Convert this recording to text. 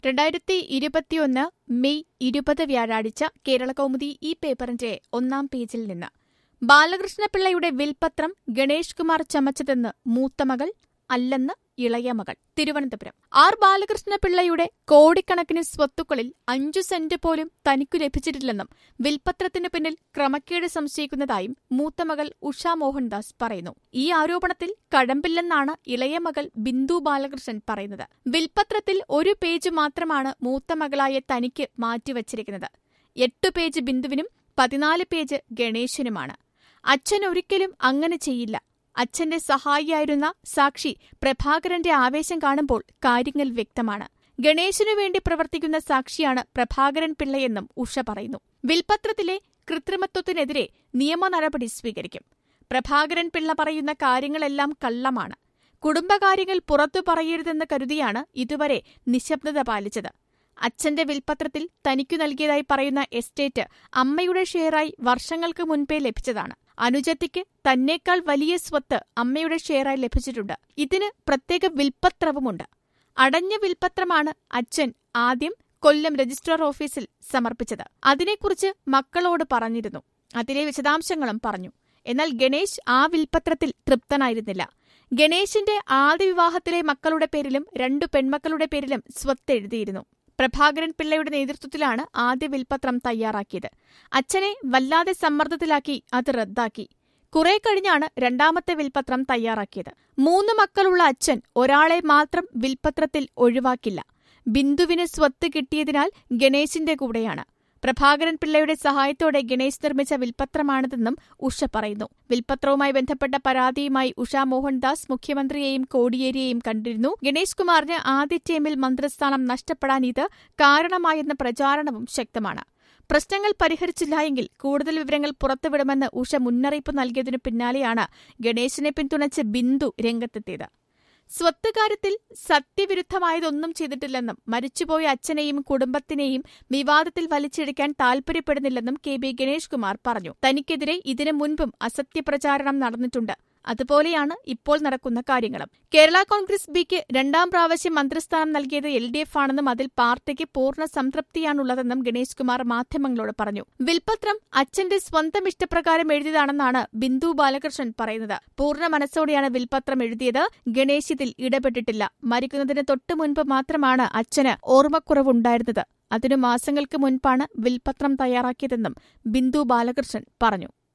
രണ്ടായിരത്തി ഇരുപത്തിയൊന്ന് മെയ് ഇരുപത് വ്യാഴാഴ്ച കേരളകൗമുദി ഈ പേപ്പറിന്റെ ഒന്നാം പേജിൽ നിന്ന് ബാലകൃഷ്ണപിള്ളയുടെ വിൽപത്രം ഗണേഷ് കുമാർ ചമച്ചതെന്ന് മൂത്തമകൾ അല്ലെന്ന് ഇളയമകൾ തിരുവനന്തപുരം ആർ ബാലകൃഷ്ണപിള്ളയുടെ കോടിക്കണക്കിന് സ്വത്തുക്കളിൽ അഞ്ചു സെന്റ് പോലും തനിക്കു ലഭിച്ചിട്ടില്ലെന്നും വിൽപത്രത്തിനു പിന്നിൽ ക്രമക്കേട് സംശയിക്കുന്നതായും മൂത്തമകൾ ഉഷ മോഹൻദാസ് പറയുന്നു ഈ ആരോപണത്തിൽ കഴമ്പില്ലെന്നാണ് ഇളയമകൾ ബിന്ദു ബാലകൃഷ്ണൻ പറയുന്നത് വിൽപത്രത്തിൽ ഒരു പേജ് മാത്രമാണ് മൂത്തമകളായ തനിക്ക് മാറ്റിവച്ചിരിക്കുന്നത് എട്ടു പേജ് ബിന്ദുവിനും പതിനാല് പേജ് ഗണേശനുമാണ് അച്ഛൻ ഒരിക്കലും അങ്ങനെ ചെയ്യില്ല അച്ഛന്റെ സഹായിയായിരുന്ന സാക്ഷി പ്രഭാകരന്റെ ആവേശം കാണുമ്പോൾ കാര്യങ്ങൾ വ്യക്തമാണ് ഗണേശനു വേണ്ടി പ്രവർത്തിക്കുന്ന സാക്ഷിയാണ് പ്രഭാകരൻ പിള്ളയെന്നും ഉഷ പറയുന്നു വിൽപത്രത്തിലെ കൃത്രിമത്വത്തിനെതിരെ നിയമ നടപടി സ്വീകരിക്കും പ്രഭാകരൻ പിള്ള പറയുന്ന കാര്യങ്ങളെല്ലാം കള്ളമാണ് കുടുംബകാര്യങ്ങൾ പുറത്തു പറയരുതെന്ന് കരുതിയാണ് ഇതുവരെ നിശബ്ദത പാലിച്ചത് അച്ഛന്റെ വിൽപത്രത്തിൽ തനിക്കു നൽകിയതായി പറയുന്ന എസ്റ്റേറ്റ് അമ്മയുടെ ഷെയറായി വർഷങ്ങൾക്ക് മുൻപേ ലഭിച്ചതാണ് അനുജത്തിക്ക് തന്നേക്കാൾ വലിയ സ്വത്ത് അമ്മയുടെ ഷെയറായി ലഭിച്ചിട്ടുണ്ട് ഇതിന് പ്രത്യേക വിൽപത്രവുമുണ്ട് അടഞ്ഞ വിൽപത്രമാണ് അച്ഛൻ ആദ്യം കൊല്ലം രജിസ്ട്രാർ ഓഫീസിൽ സമർപ്പിച്ചത് അതിനെക്കുറിച്ച് മക്കളോട് പറഞ്ഞിരുന്നു അതിലെ വിശദാംശങ്ങളും പറഞ്ഞു എന്നാൽ ഗണേശ് ആ വിൽപത്രത്തിൽ തൃപ്തനായിരുന്നില്ല ഗണേശിന്റെ ആദ്യ വിവാഹത്തിലെ മക്കളുടെ പേരിലും രണ്ടു പെൺമക്കളുടെ പേരിലും സ്വത്ത് എഴുതിയിരുന്നു പ്രഭാകരൻ പിള്ളയുടെ നേതൃത്വത്തിലാണ് ആദ്യ വിൽപത്രം തയ്യാറാക്കിയത് അച്ഛനെ വല്ലാതെ സമ്മർദ്ദത്തിലാക്കി അത് റദ്ദാക്കി കുറെ കഴിഞ്ഞാണ് രണ്ടാമത്തെ വിൽപത്രം തയ്യാറാക്കിയത് മൂന്ന് മക്കളുള്ള അച്ഛൻ ഒരാളെ മാത്രം വിൽപത്രത്തിൽ ഒഴിവാക്കില്ല ബിന്ദുവിന് സ്വത്ത് കിട്ടിയതിനാൽ ഗണേശിന്റെ കൂടെയാണ് പ്രഭാകരൻ പിള്ളയുടെ സഹായത്തോടെ ഗണേശ് നിർമ്മിച്ച വിൽപത്രമാണിതെന്നും ഉഷ പറയുന്നു വിൽപത്രവുമായി ബന്ധപ്പെട്ട പരാതിയുമായി ഉഷ മോഹൻദാസ് മുഖ്യമന്ത്രിയെയും കോടിയേരിയെയും കണ്ടിരുന്നു ഗണേഷ് കുമാറിന് ആദ്യ ടീമിൽ മന്ത്രിസ്ഥാനം നഷ്ടപ്പെടാൻ ഇത് കാരണമായെന്ന പ്രചാരണവും ശക്തമാണ് പ്രശ്നങ്ങൾ പരിഹരിച്ചില്ലായെങ്കിൽ കൂടുതൽ വിവരങ്ങൾ പുറത്തുവിടുമെന്ന് ഉഷ മുന്നറിയിപ്പ് നൽകിയതിനു പിന്നാലെയാണ് ഗണേശിനെ പിന്തുണച്ച് ബിന്ദു രംഗത്തെത്തിയത് സ്വത്ത് കാര്യത്തിൽ സത്യവിരുദ്ധമായതൊന്നും ചെയ്തിട്ടില്ലെന്നും മരിച്ചുപോയ അച്ഛനെയും കുടുംബത്തിനെയും വിവാദത്തിൽ വലിച്ചിഴക്കാൻ താൽപര്യപ്പെടുന്നില്ലെന്നും കെ ബി ഗണേഷ് കുമാർ പറഞ്ഞു തനിക്കെതിരെ ഇതിനു മുൻപും അസത്യപ്രചാരണം നടന്നിട്ടുണ്ട് അതുപോലെയാണ് ഇപ്പോൾ നടക്കുന്ന കാര്യങ്ങളും കേരള കോൺഗ്രസ് ബിക്ക് രണ്ടാം പ്രാവശ്യം മന്ത്രിസ്ഥാനം നൽകിയത് എൽ ഡി എഫ് ആണെന്നും അതിൽ പാർട്ടിക്ക് പൂർണ്ണ സംതൃപ്തിയാണുള്ളതെന്നും ഗണേഷ് കുമാർ മാധ്യമങ്ങളോട് പറഞ്ഞു വിൽപത്രം അച്ഛന്റെ സ്വന്തം ഇഷ്ടപ്രകാരം എഴുതിയതാണെന്നാണ് ബിന്ദു ബാലകൃഷ്ണൻ പറയുന്നത് പൂർണ്ണ മനസ്സോടെയാണ് വിൽപത്രം എഴുതിയത് ഗണേശ് ഇതിൽ ഇടപെട്ടിട്ടില്ല മരിക്കുന്നതിന് തൊട്ടു മുൻപ് മാത്രമാണ് അച്ഛന് ഓർമ്മക്കുറവുണ്ടായിരുന്നത് അതിനു മാസങ്ങൾക്ക് മുൻപാണ് വിൽപത്രം തയ്യാറാക്കിയതെന്നും ബിന്ദു ബാലകൃഷ്ണൻ പറഞ്ഞു